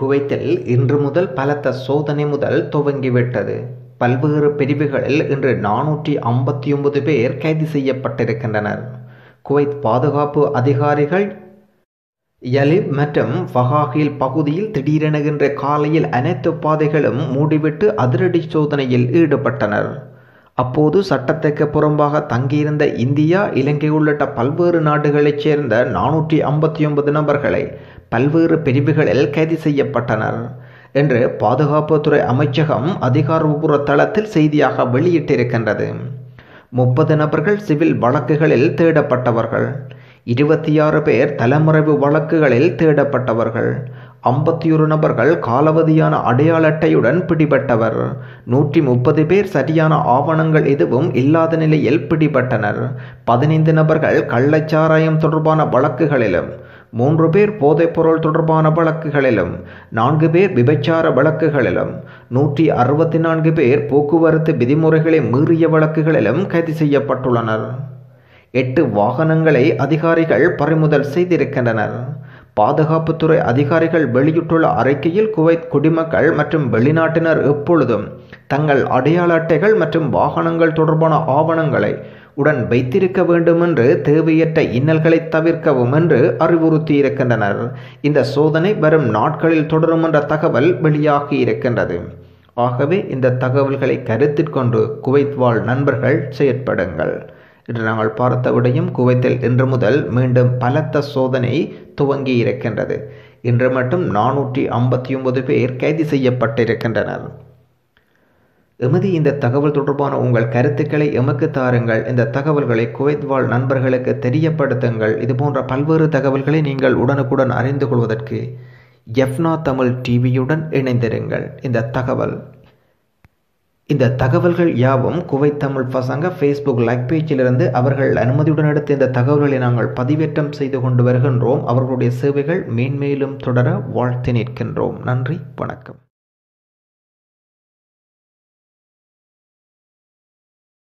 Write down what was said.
குவைத்தில் இன்று முதல் பலத்த சோதனை முதல் துவங்கிவிட்டது பல்வேறு பிரிவுகளில் இன்று நானூற்றி ஐம்பத்தி ஒன்பது பேர் கைது செய்யப்பட்டிருக்கின்றனர் குவைத் பாதுகாப்பு அதிகாரிகள் யலிப் மற்றும் ஃபஹாஹில் பகுதியில் திடீரென இன்று காலையில் அனைத்து பாதைகளும் மூடிவிட்டு அதிரடி சோதனையில் ஈடுபட்டனர் அப்போது சட்டத்துக்கு புறம்பாக தங்கியிருந்த இந்தியா இலங்கை உள்ளிட்ட பல்வேறு நாடுகளைச் சேர்ந்த நானூற்றி ஐம்பத்தி ஒன்பது நபர்களை பல்வேறு பிரிவுகளில் கைது செய்யப்பட்டனர் என்று பாதுகாப்புத்துறை அமைச்சகம் அதிகாரப்பூர்வ தளத்தில் செய்தியாக வெளியிட்டிருக்கின்றது முப்பது நபர்கள் சிவில் வழக்குகளில் தேடப்பட்டவர்கள் இருபத்தி ஆறு பேர் தலைமறைவு வழக்குகளில் தேடப்பட்டவர்கள் ஐம்பத்தி ஒரு நபர்கள் காலாவதியான அடையாள அட்டையுடன் பிடிபட்டவர் நூற்றி முப்பது பேர் சரியான ஆவணங்கள் எதுவும் இல்லாத நிலையில் பிடிபட்டனர் பதினைந்து நபர்கள் கள்ளச்சாராயம் தொடர்பான வழக்குகளிலும் மூன்று பேர் போதைப்பொருள் தொடர்பான வழக்குகளிலும் நான்கு பேர் விபச்சார வழக்குகளிலும் நூற்றி அறுபத்தி நான்கு பேர் போக்குவரத்து விதிமுறைகளை மீறிய வழக்குகளிலும் கைது செய்யப்பட்டுள்ளனர் எட்டு வாகனங்களை அதிகாரிகள் பறிமுதல் செய்திருக்கின்றனர் பாதுகாப்புத்துறை அதிகாரிகள் வெளியிட்டுள்ள அறிக்கையில் குவைத் குடிமக்கள் மற்றும் வெளிநாட்டினர் எப்பொழுதும் தங்கள் அடையாள அட்டைகள் மற்றும் வாகனங்கள் தொடர்பான ஆவணங்களை உடன் வைத்திருக்க வேண்டும் என்று தேவையற்ற இன்னல்களை தவிர்க்கவும் என்று அறிவுறுத்தியிருக்கின்றனர் இந்த சோதனை வரும் நாட்களில் தொடரும் என்ற தகவல் வெளியாகி இருக்கின்றது ஆகவே இந்த தகவல்களை கருத்தில் கொண்டு குவைத் வாழ் நண்பர்கள் செயற்படுங்கள் இன்று நாங்கள் பார்த்த விடையும் குவைத்தில் இன்று முதல் மீண்டும் பலத்த சோதனை துவங்கி இருக்கின்றது இன்று மட்டும் நானூற்றி ஐம்பத்தி ஒன்பது பேர் கைது செய்யப்பட்டிருக்கின்றனர் எமது இந்த தகவல் தொடர்பான உங்கள் கருத்துக்களை எமக்கு தாருங்கள் இந்த தகவல்களை குவைத் வாழ் நண்பர்களுக்கு தெரியப்படுத்துங்கள் இதுபோன்ற பல்வேறு தகவல்களை நீங்கள் உடனுக்குடன் அறிந்து கொள்வதற்கு எஃப்னா தமிழ் டிவியுடன் இணைந்திருங்கள் இந்த தகவல் இந்த தகவல்கள் யாவும் குவைத் தமிழ் பசங்க ஃபேஸ்புக் லைக் பேஜிலிருந்து அவர்கள் அனுமதியுடன் எடுத்த இந்த தகவல்களை நாங்கள் பதிவேற்றம் செய்து கொண்டு வருகின்றோம் அவர்களுடைய சேவைகள் மேன்மேலும் தொடர வாழ்த்து நிற்கின்றோம் நன்றி வணக்கம்